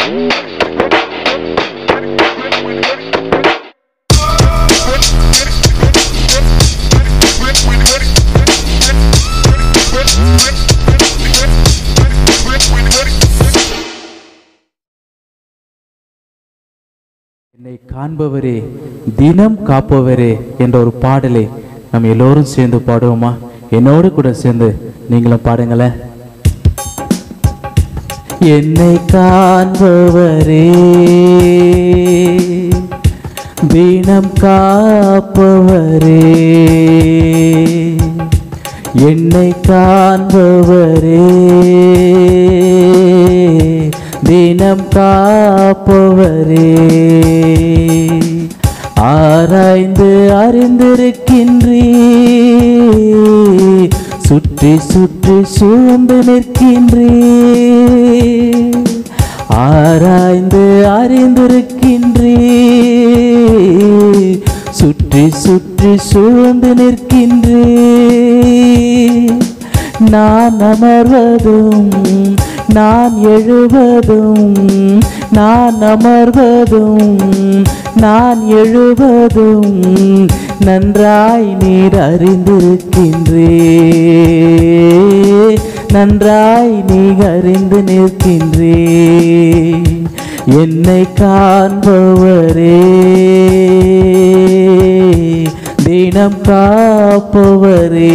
என்னை காண்பவரே தினம் காப்பவரே என்ற ஒரு பாடலை நம்ம எல்லோரும் சேர்ந்து பாடுவோமா என்னோடு கூட சேர்ந்து நீங்களும் பாடுங்களேன் என்னை காண்பவரே தினம் காப்பவரே என்னை காண்பவரே தினம் காப்பவரே ஆராய்ந்து அறிந்திருக்கின்றீ சுற்றி சுற்றி சூழ்ந்து நிற்கின்றீ ஆராய்ந்து அறிந்திருக்கின்றீ சுற்றி சுற்றி சூழ்ந்து நிற்கின்றே நான் அமர்வதும் நான் எழுவதும் நான் அமர்வதும் நான் எழுவதும் நன்றாய் நீர் அறிந்திருக்கின்றே நன்றாய் நீ அறிந்து நிற்கின்றே என்னை காண்பவரே தினம் காப்பவரே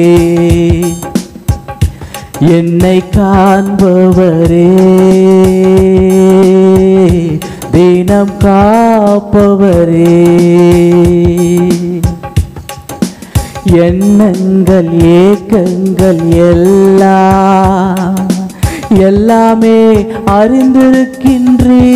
என்னை காண்பவரே தினம் காப்பவரே எண்ணங்கள் ஏக்கங்கள் எல்லாம் எல்லாமே அறிந்திருக்கின்றே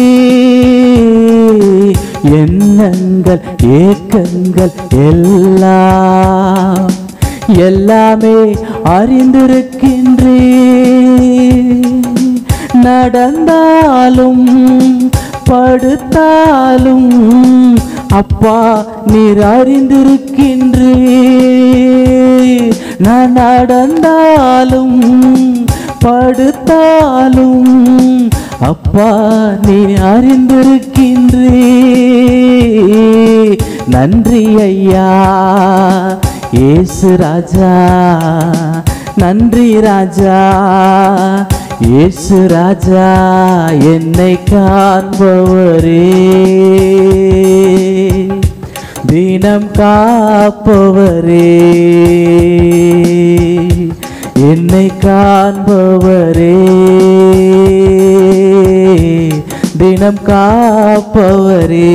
எண்ணங்கள் ஏக்கங்கள் எல்லாம் எல்லாமே அறிந்திருக்கின்றே நடந்தாலும் படுத்தாலும் அப்பா நீர் அறிந்திருக்கின்றே நான் நடந்தாலும் படுத்தாலும் அப்பா நீ அறிந்திருக்கின்றே நன்றி ஐயா ஏசு ராஜா நன்றி ராஜா ஏசு ராஜா என்னை காண்பவரே தினம் காப்பவரே என்னை காண்பவரே தினம் காப்பவரே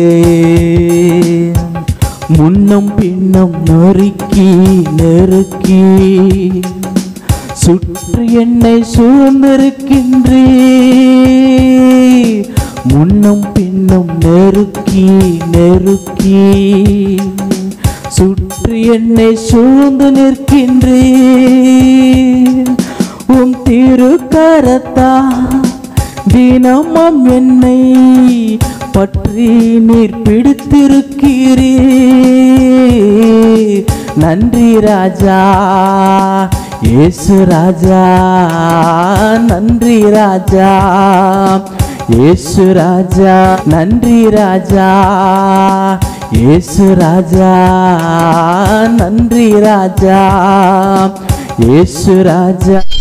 முன்னும் பின்னும் நொறுக்கி நெருக்கி சுற்றி என்னை சூழ்ந்திருக்கின்றே முன்னும் பின்னும் நெருக்கி நெருக்கி சுற்றி என்னை சூழ்ந்து நிற்கின்றே உம் திருக்கரத்தா தினமும் என்னை பற்றி நீர் பிடித்திருக்கிறீ நன்றி ராஜா இயேசு ராஜா நன்றி ராஜா இயேசு ராஜா நன்றி ராஜா இயேசு ராஜா நன்றி ராஜா இயேசு ராஜா